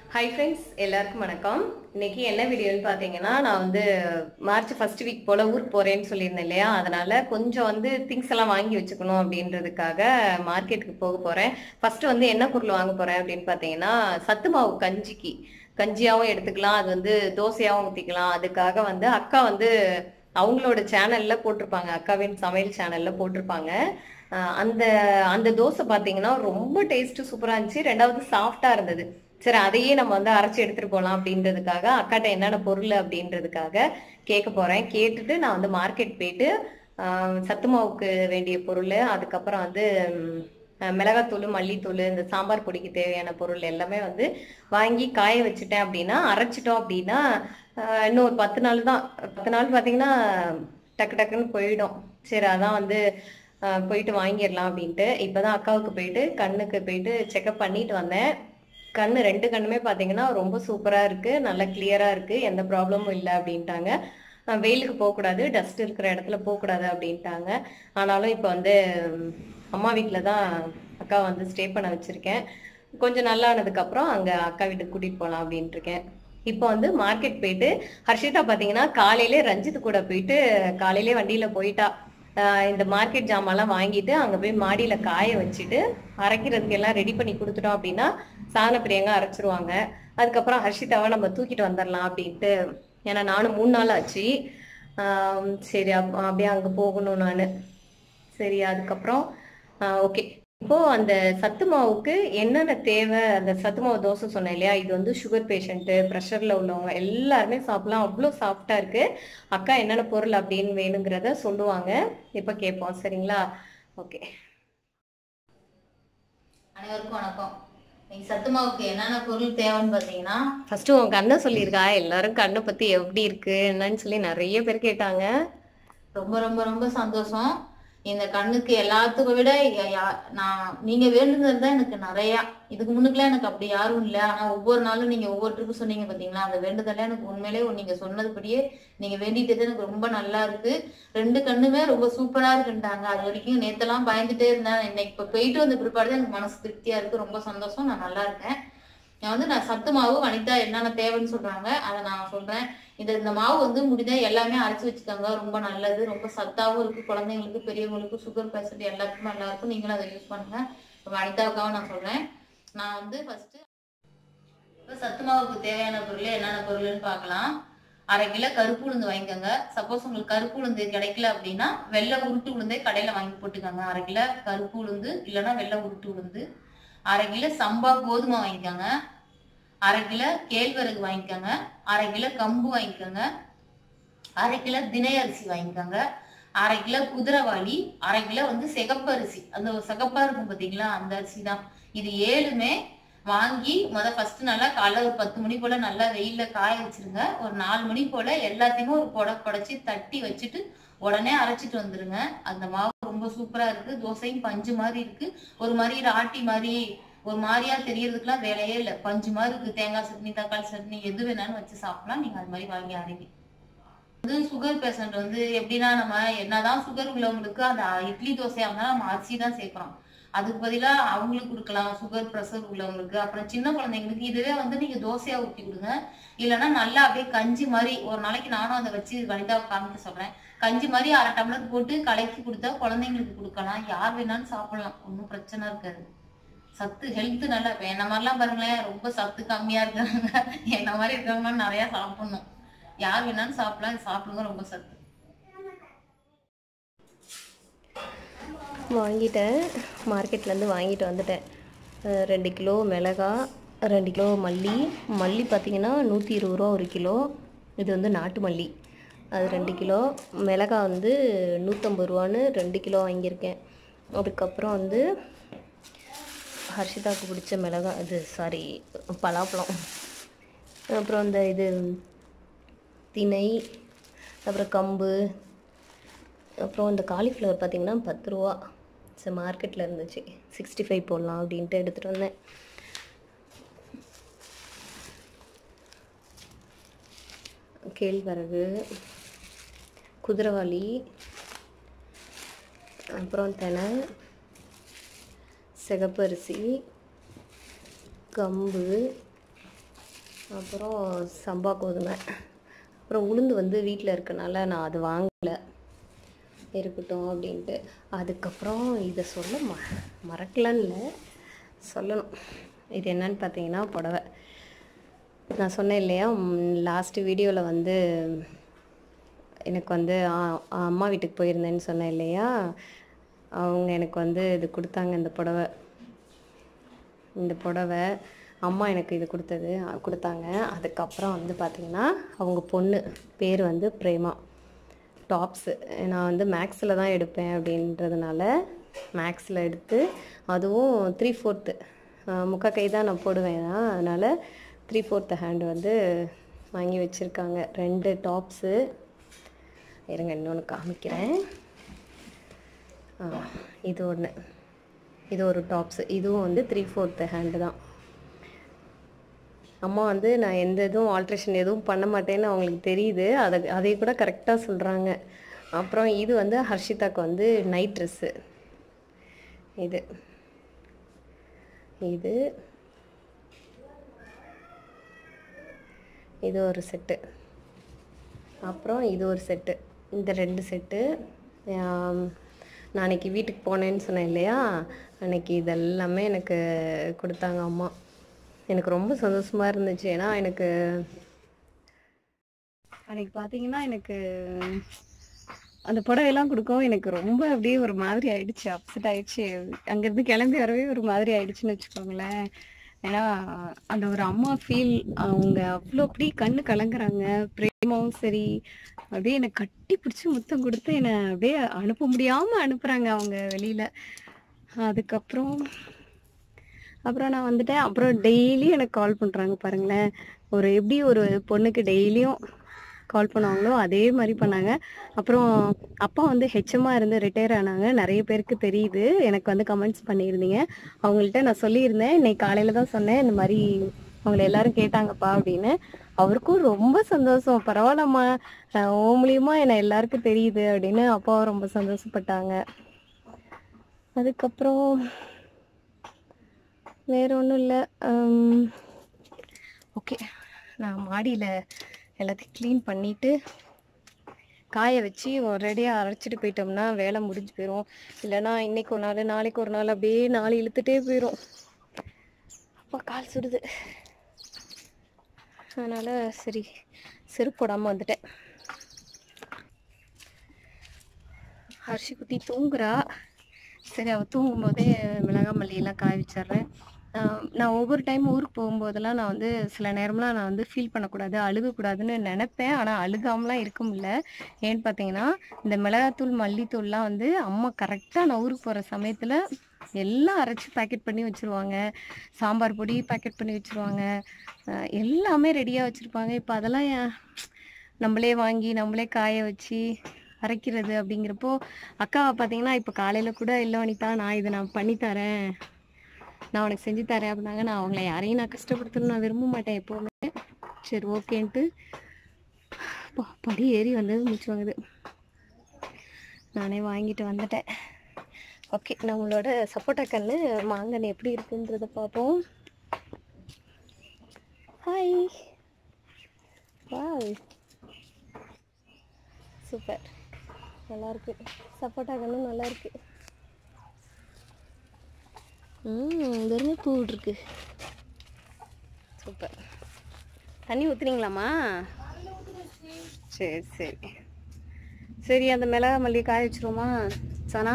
Hi friends எல்லாருக்கும் வணக்கம் இன்னைக்கு என்ன வீடியோன்னு பார்த்தீங்கன்னா நான் வந்து மார்ச் ஃபர்ஸ்ட் வீக் போல ஊருக்கு போறேன்னு சொல்லியிருந்தேன் இல்லையா அதனால கொஞ்சம் வந்து திங்ஸ் எல்லாம் வாங்கி வச்சுக்கணும் அப்படின்றதுக்காக மார்க்கெட்டுக்கு போக போறேன் ஃபர்ஸ்ட் வந்து என்ன பொருள் வாங்க போறேன் அப்படின்னு பார்த்தீங்கன்னா சத்து மாவு கஞ்சிக்கு கஞ்சியாவும் எடுத்துக்கலாம் அது வந்து தோசையாவும் ஊற்றிக்கலாம் அதுக்காக வந்து அக்கா வந்து அவங்களோட சேனல்ல போட்டிருப்பாங்க அக்காவின் சமையல் சேனல்ல போட்டிருப்பாங்க அஹ் அந்த அந்த தோசை பார்த்தீங்கன்னா ரொம்ப டேஸ்ட் சூப்பரா இருந்துச்சு ரெண்டாவது சாஃப்டா இருந்தது சரி அதையே நம்ம வந்து அரைச்சி எடுத்துட்டு போகலாம் அப்படின்றதுக்காக அக்காட்ட என்னென்ன பொருள் அப்படின்றதுக்காக கேட்க போறேன் கேட்டுட்டு நான் வந்து மார்க்கெட் போயிட்டு ஆஹ் சத்து மாவுக்கு வேண்டிய பொருள் அதுக்கப்புறம் வந்து ம், அஹ் மிளகாத்தூள் மல்லித்தூள் இந்த சாம்பார் பொடிக்கு தேவையான பொருள் எல்லாமே வந்து வாங்கி காய வச்சுட்டேன் அப்படின்னா அரைச்சிட்டோம் அப்படின்னா ஆஹ் இன்னும் ஒரு பத்து நாள் தான் பத்து நாள் பார்த்தீங்கன்னா டக்கு டக்குன்னு போயிடும் சரி அதான் வந்து ஆஹ் போயிட்டு வாங்கிடலாம் அப்படின்ட்டு இப்போதான் அக்காவுக்கு போயிட்டு கண்ணுக்கு போயிட்டு செக்அப் பண்ணிட்டு வந்தேன் கண்ணு ரெண்டு கண்ணுமே பார்த்தீங்கன்னா ரொம்ப சூப்பராக இருக்கு நல்லா கிளியராக இருக்கு எந்த ப்ராப்ளமும் இல்லை அப்படின்ட்டாங்க ஆஹ் வெயிலுக்கு போகக்கூடாது டஸ்ட் இருக்கிற இடத்துல போகக்கூடாது அப்படின்ட்டாங்க ஆனாலும் இப்போ வந்து உம், அம்மா வீட்டில் தான் அக்கா வந்து ஸ்டே பண்ண வச்சிருக்கேன் கொஞ்சம் நல்லா ஆனதுக்கப்புறம் அங்கே அக்கா வீட்டுக்கு கூட்டிகிட்டு போகலாம் அப்படின்ட்டு இருக்கேன் இப்போ வந்து மார்க்கெட் போயிட்டு ஹர்ஷிதா பார்த்தீங்கன்னா காலையிலே ரஞ்சித் கூட போயிட்டு காலையிலே வண்டியில் போயிட்டா ஆஹ் இந்த மார்க்கெட் ஜாமான்லாம் வாங்கிட்டு அங்கே போய் மாடியில் காய வச்சுட்டு அரைக்கிறதுக்கு எல்லாம் ரெடி பண்ணி கொடுத்துட்டோம் அப்படின்னா சாதன பிரியங்க அரைச்சிருவாங்க அதுக்கப்புறம் ஹர்ஷிதாவை நம்ம தூக்கிட்டு வந்துடலாம் அப்படின்ட்டு ஏன்னா நானும் மூணு நாள் ஆச்சு ஆம், சரி அப் அப்படியே அங்கே போகணும் நான் சரி அதுக்கப்புறம் ஓகே இப்போ அந்த சத்து மாவுக்கு என்னென்ன தேவை அந்த சத்து மாவு தோசை சொன்னேன் இல்லையா இது வந்து சுகர் பேஷண்ட்டு ப்ரெஷரில் உள்ளவங்க எல்லாருமே சாப்பிடலாம் அவ்வளோ சாஃப்டாக இருக்கு அக்கா என்னென்ன பொருள் அப்படின்னு வேணுங்கிறத சொல்லுவாங்க இப்போ கேட்போம் சரிங்களா ஓகே அனைவருக்கும் வணக்கம் இன்னைக்கு சத்து மாவுக்கு என்னென்ன பொருள் தேவைன்னு பார்த்தீங்கன்னா ஃபர்ஸ்ட் உன் கண்ணை சொல்லியிருக்கா எல்லாரும் கண்ணை பத்தி எப்படி இருக்கு என்னன்னு சொல்லி நிறைய பேர் கேட்டாங்க ரொம்ப ரொம்ப ரொம்ப சந்தோஷம் இந்த கண்ணுக்கு எல்லாத்துக்கும் விட யா- யா- நான் நீங்க வேண்டுனது தான் எனக்கு நிறைய இதுக்கு முன்னுக்குலாம் எனக்கு அப்படி யாரும் இல்லை ஆனா ஒவ்வொரு நாளும் நீங்க ஒவ்வொரு ட்ரிப்பு சொன்னீங்க பாத்தீங்களா அந்த வேண்டுதல எனக்கு உண்மையிலே நீங்க சொன்னதுபடியே நீங்க வேண்டிட்டது எனக்கு ரொம்ப நல்லா இருக்கு ரெண்டு கண்ணுமே ரொம்ப சூப்பரா இருக்குன்ட்டாங்க அது வரைக்கும் நேத்தெல்லாம் பயந்துட்டே இருந்தேன் இன்னைக்கு இப்ப போயிட்டு வந்த பிற்பாடு தான் எனக்கு மனசு திருப்தியா இருக்கு ரொம்ப சந்தோஷம் நான் நல்லா இருக்கேன் நான் வந்து நான் சத்து மாவு வனிதா என்னென்ன தேவைன்னு சொல்றாங்க அதை நான் சொல்றேன் இந்த இந்த மாவு வந்து முடிஞ்சா எல்லாமே அரைச்சு வச்சுக்கோங்க ரொம்ப நல்லது ரொம்ப சத்தாவும் இருக்கு குழந்தைங்களுக்கு பெரியவங்களுக்கு சுகர் பேஷண்ட் எல்லாத்துக்கும் நல்லா இருக்கும் நீங்களும் அதை யூஸ் பண்ணுங்க இப்ப வனிதாவுக்காக நான் சொல்றேன் நான் வந்து ஃபர்ஸ்ட் இப்போ சத்து மாவுக்கு தேவையான பொருள் என்னென்ன பொருள்னு பார்க்கலாம் அரை கிலோ கருப்பு உளுந்து வாங்கிக்கோங்க சப்போஸ் உங்களுக்கு கருப்பு உளுந்து கிடைக்கல அப்படின்னா வெள்ளை உருட்டு உளுந்தே கடையில வாங்கி போட்டுக்கோங்க அரை கிலோ கருப்பு உளுந்து இல்லைன்னா வெள்ளை உருட்டு உளுந்து அரை கிலோ சம்பா கோதுமை வாங்கிக்கோங்க அரை கிலோ கேழ்வரகு வாங்கிக்கோங்க அரை கிலோ கம்பு வாங்கிக்கோங்க அரை கிலோ தினை அரிசி வாங்கிக்கோங்க அரை கிலோ குதிரைவாளி அரை கிலோ வந்து சிகப்பு அரிசி அந்த சிகப்பா இருக்கும் பாத்தீங்களா அந்த அரிசி தான் இது ஏழுமே வாங்கி முத ஃபர்ஸ்ட் நல்லா காலைல ஒரு பத்து மணி போல நல்லா வெயில்ல காய வச்சிருங்க ஒரு நாலு மணி போல எல்லாத்தையுமே ஒரு புட புடைச்சி தட்டி வச்சுட்டு உடனே அரைச்சிட்டு வந்துருங்க அந்த மாவு ரொம்ப சூப்பரா இருக்கு தோசையும் பஞ்சு மாதிரி இருக்கு ஒரு மாதிரி ராட்டி மாதிரி ஒரு மாதிரியா தெரியறதுக்குலாம் வேலையே இல்லை பஞ்சு மாதிரி இருக்கு தேங்காய் சட்னி தக்காளி சட்னி எது வேணாலும் வச்சு சாப்பிடலாம் நீங்க அது மாதிரி வாங்கி அரைங்க வந்து சுகர் பேஷண்ட் வந்து எப்படின்னா நம்ம என்னதான் சுகர் உள்ளவங்களுக்கு அந்த இட்லி தோசையா இருந்தாலும் நம்ம அரிசி தான் சேர்க்கிறோம் அதுக்கு பதிலா அவங்களுக்கு கொடுக்கலாம் சுகர் ப்ரெஷர் உள்ளவங்களுக்கு அப்புறம் சின்ன குழந்தைங்களுக்கு இதுவே வந்து நீங்க தோசையா ஊற்றி கொடுங்க இல்லைன்னா நல்லா அப்படியே கஞ்சி மாதிரி ஒரு நாளைக்கு நானும் அதை வச்சு வனிதாவை காமிக்க சொல்றேன் கஞ்சி மாதிரி அரை டம்ளர் போட்டு கலக்கி கொடுத்தா குழந்தைங்களுக்கு கொடுக்கலாம் யார் வேணாலும் சாப்பிடலாம் ஒன்றும் பிரச்சனை இருக்காது சத்து ஹெல்த் நல்லா இப்போ என்ன மாதிரிலாம் பாருங்களேன் ரொம்ப சத்து கம்மியா இருக்காங்க என்ன மாதிரி இருக்கவங்க நிறைய சாப்பிடணும் யார் வேணாலும் சாப்பிடலாம் இது சாப்பிடுங்க ரொம்ப சத்து வாங்கிட்டேன் மார்க்கெட்லேருந்து வாங்கிட்டு வந்துட்டேன் அஹ் ரெண்டு கிலோ மிளகா ரெண்டு கிலோ மல்லி மல்லி பார்த்தீங்கன்னா நூற்றி இருபது ரூபா ஒரு கிலோ இது வந்து நாட்டு மல்லி அது ரெண்டு கிலோ மிளகா வந்து நூற்றம்பது ரூபான்னு ரெண்டு கிலோ வாங்கியிருக்கேன் அதுக்கப்புறம் வந்து ஹர்ஷிதாவுக்கு பிடிச்ச மிளகா இது சாரி பலாப்பழம் அப்புறம் இந்த இது திணை அப்புறம் கம்பு அப்புறம் இந்த காலிஃப்ளவர் பார்த்தீங்கன்னா பத்து ரூபா சரி மார்க்கெட்டில் இருந்துச்சு சிக்ஸ்டி ஃபைவ் போடலாம் அப்படின்ட்டு எடுத்துகிட்டு வந்தேன் கேழ்வரகு குதிரைவாளி அப்புறம் தெனை சிகப்பரிசி கம்பு அப்புறம் சம்பா கோதுமை அப்புறம் உளுந்து வந்து வீட்டில் இருக்கனால நான் அது வாங்கலை இருக்கட்டும் அப்படின்ட்டு அதுக்கப்புறம் இதை சொல்ல ம மறக்கலன்னு இல்லை சொல்லணும் இது என்னன்னு பார்த்தீங்கன்னா புடவை நான் சொன்னேன் இல்லையா லாஸ்ட்டு வீடியோவில் வந்து எனக்கு வந்து ஆ- அம்மா வீட்டுக்கு போயிருந்தேன்னு சொன்னேன் இல்லையா அவங்க எனக்கு வந்து இது கொடுத்தாங்க இந்த புடவை இந்த புடவை அம்மா எனக்கு இது கொடுத்தது அ, கொடுத்தாங்க அதுக்கப்புறம் வந்து பார்த்திங்கன்னா அவங்க பொண்ணு பேர் வந்து பிரேமா டாப்ஸு நான் வந்து மேக்ஸில் தான் எடுப்பேன் அப்படின்றதுனால மேக்ஸில் எடுத்து அதுவும் த்ரீ ஃபோர்த்து முக்கா கை தான் நான் போடுவேன் அதனால் த்ரீ ஃபோர்த்து ஹேண்டு வந்து வாங்கி வச்சுருக்காங்க ரெண்டு டாப்ஸு இருங்க இன்னொன்று காமிக்கிறேன் ஆ, இது ஒன்று இது ஒரு டாப்ஸு இதுவும் வந்து த்ரீ ஃபோர்த்து ஹேண்டு தான் அம்மா வந்து நான் எந்த இதுவும் ஆல்ட்ரேஷன் எதுவும் பண்ண மாட்டேன்னு அவங்களுக்கு தெரியுது அதை அதை கூட கரெக்டாக சொல்கிறாங்க அப்புறம் இது வந்து ஹர்ஷிதாக்கு வந்து நைட் ட்ரெஸ்ஸு இது இது இது ஒரு செட்டு அப்புறம் இது ஒரு செட்டு இந்த ரெண்டு செட்டு நான் அன்னைக்கு வீட்டுக்கு போனேன்னு சொன்னேன் இல்லையா அன்னைக்கு இதெல்லாமே எனக்கு கொடுத்தாங்க அம்மா எனக்கு ரொம்ப சந்தோஷமா இருந்துச்சு ஏன்னா எனக்கு அன்னைக்கு பார்த்தீங்கன்னா எனக்கு அந்த புடவையெல்லாம் கொடுக்கவும் எனக்கு ரொம்ப அப்படியே ஒரு மாதிரி ஆயிடுச்சு அப்செட் ஆயிடுச்சு அங்கேருந்து கிளம்பி வரவே ஒரு மாதிரி ஆயிடுச்சுன்னு வச்சுக்கோங்களேன் ஏன்னா அந்த ஒரு அம்மா ஃபீல் அவங்க அவ்வளோ அப்படி கண்ணு கலங்குறாங்க பிரேமாவும் சரி அப்படியே என்னை கட்டி பிடிச்சி முத்தம் கொடுத்து என்னை அப்படியே அனுப்ப முடியாம அனுப்புறாங்க அவங்க வெளியில அதுக்கப்புறம் அப்புறம் நான் வந்துட்டேன் அப்புறம் டெய்லி எனக்கு கால் பண்றாங்க பாருங்களேன் ஒரு எப்படி ஒரு பொண்ணுக்கு டெய்லியும் கால் பண்ணுவாங்களோ அதே மாதிரி பண்ணாங்க அப்புறம் அப்பா வந்து ஹெச்எம்மா இருந்து ரிட்டையர் ஆனாங்க நிறைய பேருக்கு தெரியுது எனக்கு வந்து கமெண்ட்ஸ் பண்ணியிருந்தீங்க அவங்கள்ட்ட நான் சொல்லியிருந்தேன் இன்னைக்கு காலையில தான் சொன்னேன் இந்த மாதிரி அவங்கள எல்லாரும் கேட்டாங்கப்பா அப்படின்னு அவருக்கும் ரொம்ப சந்தோஷம் பரவாயில்லம்மா அஹ் உன் மூலியமா என்ன எல்லாருக்கும் தெரியுது அப்படின்னு அப்பாவும் ரொம்ப சந்தோஷப்பட்டாங்க அதுக்கப்புறம் வேற ஒன்றும் இல்லை ஓகே நான் மாடியில் எல்லாத்தையும் க்ளீன் பண்ணிட்டு காய வச்சு ரெடியாக அரைச்சிட்டு போயிட்டோம்னா வேலை முடிஞ்சு போயிடும் இல்லைன்னா இன்னைக்கு ஒரு நாள் நாளைக்கு ஒரு நாள் அப்படியே நாள் இழுத்துட்டே போயிடும் அப்பா கால் சுடுது அதனால் சரி செருப்பு போடாமல் வந்துட்டேன் ஹர்ஷி குட்டி தூங்குறா சரி அவள் தூங்கும்போதே மிளகா மல்லியெல்லாம் காய வச்சிடுறேன் ஆஹ் நான் ஒவ்வொரு டைம் ஊருக்கு போகும்போதெல்லாம் நான் வந்து சில நேரம்லாம் நான் வந்து ஃபீல் பண்ணக்கூடாது அழுகக்கூடாதுன்னு நினைப்பேன் ஆனால் அழுகாமலாம் இருக்க முடியல ஏன்னு பார்த்தீங்கன்னா இந்த மிளகாத்தூள் மல்லித்தூள்லாம் வந்து அம்மா கரெக்டாக நான் ஊருக்கு போகிற சமயத்தில் எல்லாம் அரைச்சி பேக்கெட் பண்ணி வச்சுருவாங்க சாம்பார் பொடி பேக்கெட் பண்ணி வச்சுருவாங்க ஆஹ் எல்லாமே ரெடியாக வச்சுருப்பாங்க இப்போ அதெல்லாம் ஏன் நம்மளே வாங்கி நம்மளே காய வச்சு அரைக்கிறது அப்படிங்கிறப்போ அக்காவை பார்த்தீங்கன்னா இப்போ காலையில் கூட இல்லை வனிதா நான் இதை நான் பண்ணித்தரேன் நான் உனக்கு செஞ்சு தரேன் அப்படின்னாங்க நான் அவங்கள யாரையும் நான் கஷ்டப்படுத்தணும்னு நான் விரும்ப மாட்டேன் எப்போவுமே சரி ஓகேன்ட்டு அப்பா, படி ஏறி வந்தது மூச்சு வாங்குது நானே வாங்கிட்டு வந்துட்டேன் ஓகே நம்மளோட சப்போட்டா கன்று மாங்கன்னு எப்படி இருக்குன்றத பார்ப்போம் ஹாய் வாவ் சூப்பர் நல்லா இருக்கு சப்போட்டா கன்று நல்லா இருக்கு ம் வெறுமே பூ இருக்கு சூப்பர் தண்ணி ஊத்துறீங்களாம்மா சரி சரி சரி அந்த மிளகா மல்லி காய வச்சிருவோமா சனா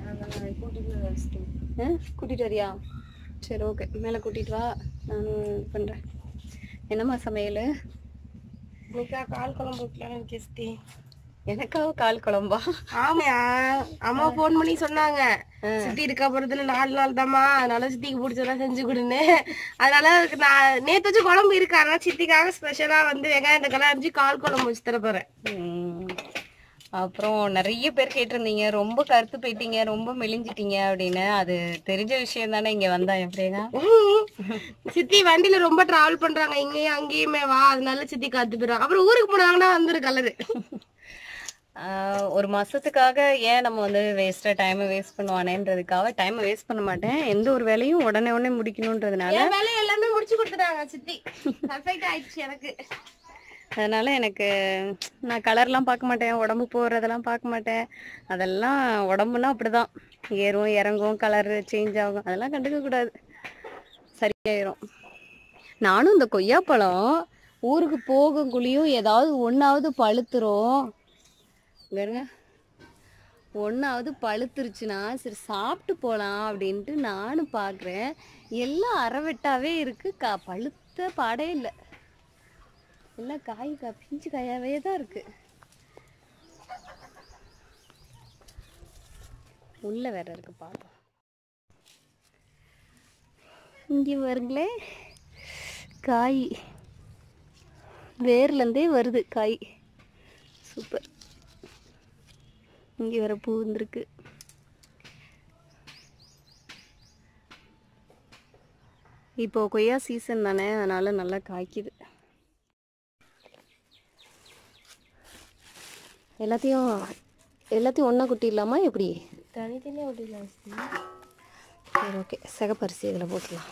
ஆ கூட்டிட்டு வரியா சரி ஓகே மேலே கூட்டிட்டு வா நானும் பண்ணுறேன் என்னம்மா சமையல் இன்னைக்கா கால் குழம்பு வைக்கலாம்னு கிஸ்தி எனக்காக கால் குழம்பா ஆமாயா அம்மா ஃபோன் பண்ணி சொன்னாங்க சித்தி இருக்க போறதுல நாலு நாள் தாம்மா அதனால சித்திக்கு பிடிச்சதெல்லாம் செஞ்சு கொடுன்னு அதனால அதுக்கு நான் நேத்து வச்சு குழம்பு இருக்கு அதனால சித்திக்காக ஸ்பெஷலா வந்து வெங்காயம் தக்காளி அரிஞ்சு கால் குழம்பு வச்சு தர போறேன் ம். அப்புறம் நிறைய பேர் கேட்டிருந்தீங்க ரொம்ப கருத்து போயிட்டீங்க ரொம்ப மெலிஞ்சிட்டீங்க அப்படின்னு அது தெரிஞ்ச விஷயம் தானே இங்க வந்தா எப்படின்னா சித்தி வண்டியில ரொம்ப டிராவல் பண்றாங்க இங்கேயும் அங்கேயுமே வா அதனால சித்தி காத்து போயிடுவாங்க அப்புறம் ஊருக்கு போனாங்கன்னா வந்துரு கலரு ஆஹ் ஒரு மாசத்துக்காக ஏன் நம்ம வந்து வேஸ்டா டைம் வேஸ்ட் பண்ணுவானேன்றதுக்காக டைம் வேஸ்ட் பண்ண மாட்டேன் எந்த ஒரு வேலையும் உடனே உடனே முடிக்கணுன்றதுனால என் வேலையை எல்லாமே முடிச்சு கொடுத்துட்டாங்க சித்தி பர்ஃபெக்ட் ஆயிடுச்சு எனக்கு அதனால எனக்கு நான் கலர்லாம் பார்க்க மாட்டேன் உடம்பு போறதெல்லாம் பார்க்க மாட்டேன் அதெல்லாம் உடம்புனா அப்படிதான் ஏறும் இறங்கும் கலர் சேஞ்ச் ஆகும் அதெல்லாம் கண்டுக்க கூடாது சரியாயிரும் நானும் இந்த கொய்யாப்பழம் ஊருக்கு போகக்குள்ளேயும் ஏதாவது ஒன்றாவது பழுத்துரும் பாருங்க ஒன்றாவது பழுத்துருச்சுன்னா சரி சாப்பிட்டு போகலாம் அப்படின்ட்டு நானும் பார்க்குறேன் எல்லாம் அறவெட்டாவே இருக்கு கா பழுத்த பாடே இல்லை எல்லாம் காய் கா பிஞ்சு காயாவே தான் இருக்கு உள்ள வேற இருக்கு பார்ப்போம் இங்கே வருங்களே காய் வேர்லேருந்தே வருது காய் சூப்பர் இங்கே வேற பூ வந்திருக்கு இப்போ கொய்யா சீசன் தானே அதனால நல்லா காய்க்குது எல்லாத்தையும் எல்லாத்தையும் ஒன்றா குட்டிடலாமா எப்படி தனித்தனியாக விட்டுக்கலாம் சித்தி சரி ஓகே சிகப்பரிசி இதில் போட்டுடலாம்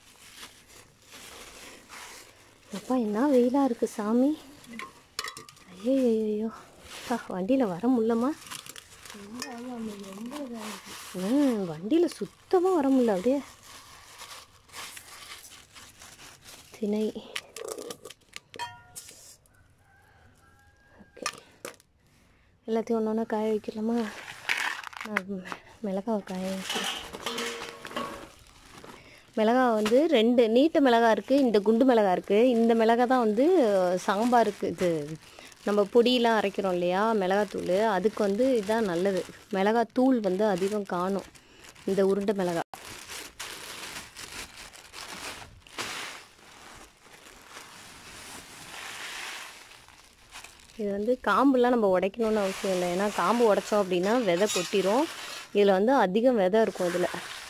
அப்பா என்ன வெயிலாக இருக்குது சாமி ஐயோ ஐயோ அப்பா வண்டியில் வர முடியலம்மா ம் வண்டியில் சுத்தமாக வர முடியல அப்படியே திணை ஓகே எல்லாத்தையும் ஒன்று ஒன்றா காய வைக்கலாமா நான் மி- மிளகாவை காய வைக்கிறேன் மிளகா வந்து ரெண்டு நீட்ட மிளகா இருக்குது இந்த குண்டு மிளகா இருக்குது இந்த மிளகா தான் வந்து சாம்பாருக்கு இது நம்ம பொடியெலாம் அரைக்கிறோம் இல்லையா மிளகாத்தூள் அதுக்கு வந்து இதுதான் நல்லது மிளகாத்தூள் வந்து அதிகம் காணும் இந்த உருண்டை மிளகா இது வந்து காம்புலாம் நம்ம உடைக்கணும்னு அவசியம் இல்லை ஏன்னா காம்பு உடைச்சோம் அப்படின்னா விதை கொட்டிரும் இதில் வந்து அதிகம் விதை இருக்கும் இதில்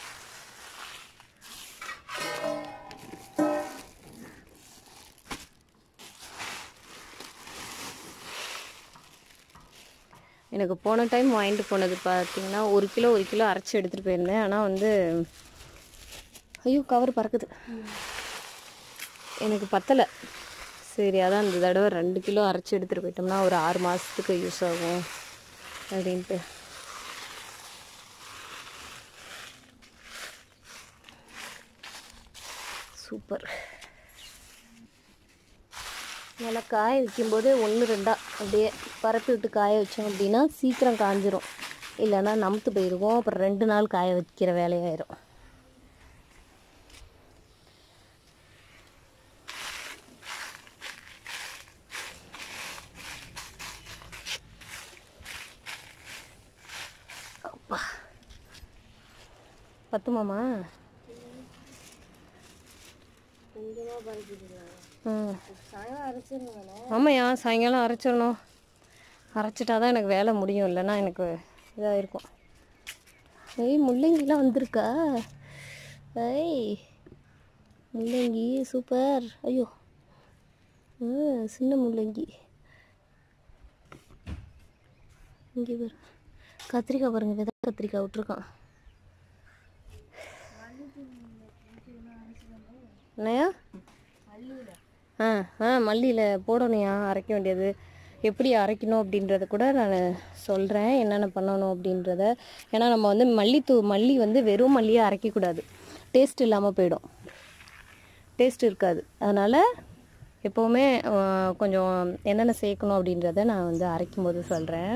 எனக்கு போன டைம் வாங்கிட்டு போனது பார்த்தீங்கன்னா ஒரு கிலோ ஒரு கிலோ அரைச்சி எடுத்துகிட்டு போயிருந்தேன் ஆனால் வந்து ஐயோ கவர் பறக்குது எனக்கு பத்தலை சரி அதான் இந்த தடவை ரெண்டு கிலோ அரைச்சி எடுத்துகிட்டு போயிட்டோம்னா ஒரு ஆறு மாதத்துக்கு யூஸ் ஆகும் அப்படின்ட்டு சூப்பர் நல்லா காய வைக்கும்போது ஒன்று ரெண்டா அப்படியே பரப்பி விட்டு காய வச்சோம் அப்படின்னா சீக்கிரம் காஞ்சிரும் இல்லைன்னா நமுத்து போயிருக்கும் அப்புறம் ரெண்டு நாள் காய வைக்கிற வேலையாயிரும் அப்பா பத்துமாமா ம் சாயங்காலம் அரைச்சிருந்தானே ஆமாய்யா சாயங்காலம் அரைச்சிடணும் அரைச்சிட்டா தான் எனக்கு வேலை முடியும் இல்லைன்னா எனக்கு இதாக இருக்கும் ஏய் முள்ளங்கிலாம் வந்திருக்கா ஏய் முள்ளங்கி சூப்பர் ஐயோ ம் சின்ன முள்ளங்கி இங்கே பாரு கத்திரிக்காய் பாருங்க விதை கத்திரிக்காய் விட்ருக்கான் என்னையா ஆ ஆ மல்லியில் போடணும்யா அரைக்க வேண்டியது எப்படி அரைக்கணும் அப்படின்றத கூட நான் சொல்கிறேன் என்னென்ன பண்ணணும் அப்படின்றத ஏன்னா நம்ம வந்து மல்லித்தூ மல்லி வந்து வெறும் மல்லியை அரைக்கக்கூடாது டேஸ்ட் இல்லாமல் போயிடும் டேஸ்ட் இருக்காது அதனால் எப்போவுமே ஆ, கொஞ்சம் என்னென்ன சேர்க்கணும் அப்படின்றத நான் வந்து அரைக்கும் போது சொல்கிறேன்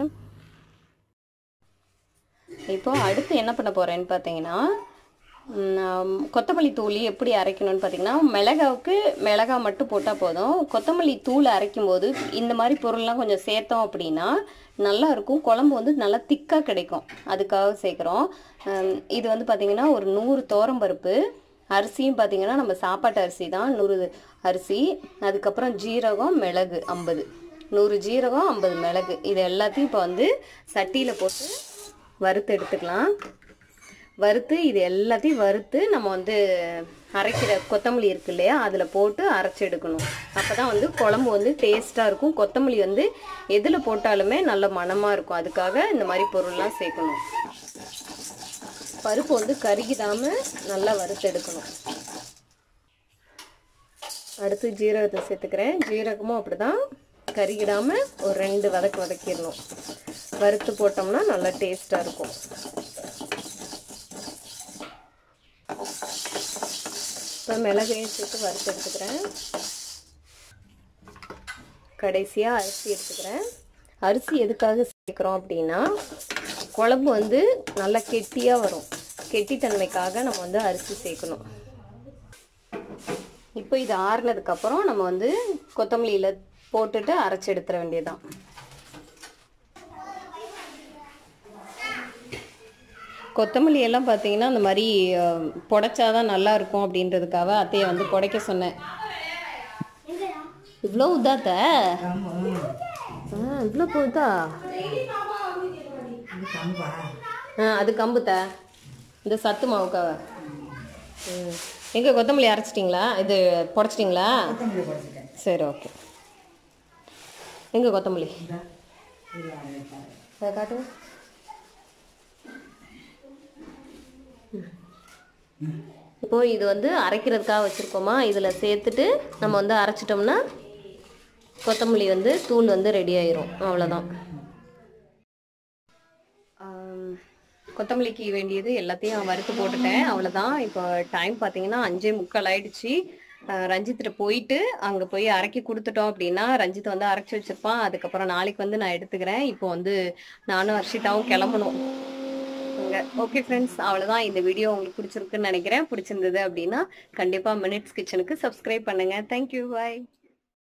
இப்போ அடுத்து என்ன பண்ண போகிறேன்னு பார்த்தீங்கன்னா ம், கொத்தமல்லி தூள் எப்படி அரைக்கணும்னு பார்த்தீங்கன்னா மிளகாவுக்கு மிளகா மட்டும் போட்டால் போதும் கொத்தமல்லி தூள் அரைக்கும் போது இந்த மாதிரி பொருள்லாம் கொஞ்சம் சேர்த்தோம் அப்படின்னா நல்லா இருக்கும் குழம்பு வந்து நல்லா திக்காக கிடைக்கும் அதுக்காக சேர்க்குறோம் ம், இது வந்து பார்த்தீங்கன்னா ஒரு நூறு பருப்பு அரிசியும் பார்த்தீங்கன்னா நம்ம சாப்பாட்டு அரிசி தான் நூறு அரிசி அதுக்கப்புறம் ஜீரகம் மிளகு ஐம்பது நூறு ஜீரகம் ஐம்பது மிளகு இது எல்லாத்தையும் இப்போ வந்து சட்டியில் போட்டு வறுத்து எடுத்துக்கலாம் வறுத்து இது எல்லாத்தையும் வறுத்து நம்ம வந்து அரைக்கிற கொத்தமல்லி இருக்கு இல்லையா அதில் போட்டு அரைச்சி எடுக்கணும் அப்போ தான் வந்து குழம்பு வந்து டேஸ்ட்டாக இருக்கும் கொத்தமல்லி வந்து எதில் போட்டாலுமே நல்ல மணமாக இருக்கும் அதுக்காக இந்த மாதிரி பொருள்லாம் சேர்க்கணும் பருப்பு வந்து கருகிடாம நல்லா வறுத்து எடுக்கணும் அடுத்து ஜீரகத்தை சேர்த்துக்கிறேன் ஜீரகமும் அப்படிதான் கருகிடாம ஒரு ரெண்டு வதக்கு வதக்கிடணும் வறுத்து போட்டோம்னா நல்லா டேஸ்டா இருக்கும் இப்போ மிளகையும் சேர்த்து வறுத்து எடுத்துக்கிறேன் கடைசியாக அரிசி எடுத்துக்கிறேன் அரிசி எதுக்காக சேர்க்குறோம் அப்படின்னா குழம்பு வந்து நல்லா கெட்டியாக வரும் கெட்டித்தன்மைக்காக நம்ம வந்து அரிசி சேர்க்கணும் இப்போ இது ஆறுனதுக்கப்புறம் நம்ம வந்து கொத்தமல்லியில் போட்டுட்டு அரைச்சி எடுத்துட வேண்டியதுதான் கொத்தமல்லி எல்லாம் பார்த்தீங்கன்னா அந்த மாதிரி அஹ், புடைச்சாதான் நல்லா இருக்கும் அப்படின்றதுக்காக அத்தையை வந்து புடைக்க சொன்னேன் இவ்வளோ உதாத்த ஆ இவ்வளோ போகுதா ஆ அது கம்புத்த இந்த சத்து மாவுக்காவ ம் எங்கே கொத்தமல்லி அரைச்சிட்டிங்களா இது புடச்சிட்டிங்களா சரி ஓகே எங்கே கொத்தமல்லி அதை காட்டுங்க இப்போ இது வந்து அரைக்கிறதுக்காக வச்சுருக்கோமா இதில் சேர்த்துட்டு நம்ம வந்து அரைச்சிட்டோம்னா கொத்தமல்லி வந்து தூள் வந்து ரெடி ஆயிரும் அவ்வளோதான் ஆம், கொத்தமல்லிக்கு வேண்டியது எல்லாத்தையும் வறுத்து போட்டுட்டேன் அவ்வளோதான் இப்போ டைம் பார்த்தீங்கன்னா அஞ்சே முக்கால் ஆயிடுச்சு அஹ் ரஞ்சித்திட்ட போயிட்டு அங்கே போய் அரைக்கி கொடுத்துட்டோம் அப்படின்னா ரஞ்சித் வந்து அரைச்சி வச்சிருப்பான் அதுக்கப்புறம் நாளைக்கு வந்து நான் எடுத்துக்கிறேன் இப்போ வந்து நானும் ஹர்ஷிதாவும் கிளம்பணும் ஓகே ஃப்ரெண்ட்ஸ் அவ்வளோதான் இந்த வீடியோ உங்களுக்கு பிடிச்சிருக்குன்னு நினைக்கிறேன் பிடிச்சிருந்தது அப்படின்னா கண்டிப்பாக மினிட்ஸ் கிச்சனுக்கு சப்ஸ்கிரைப் பண்ணுங்க தேங்க்யூ பாய்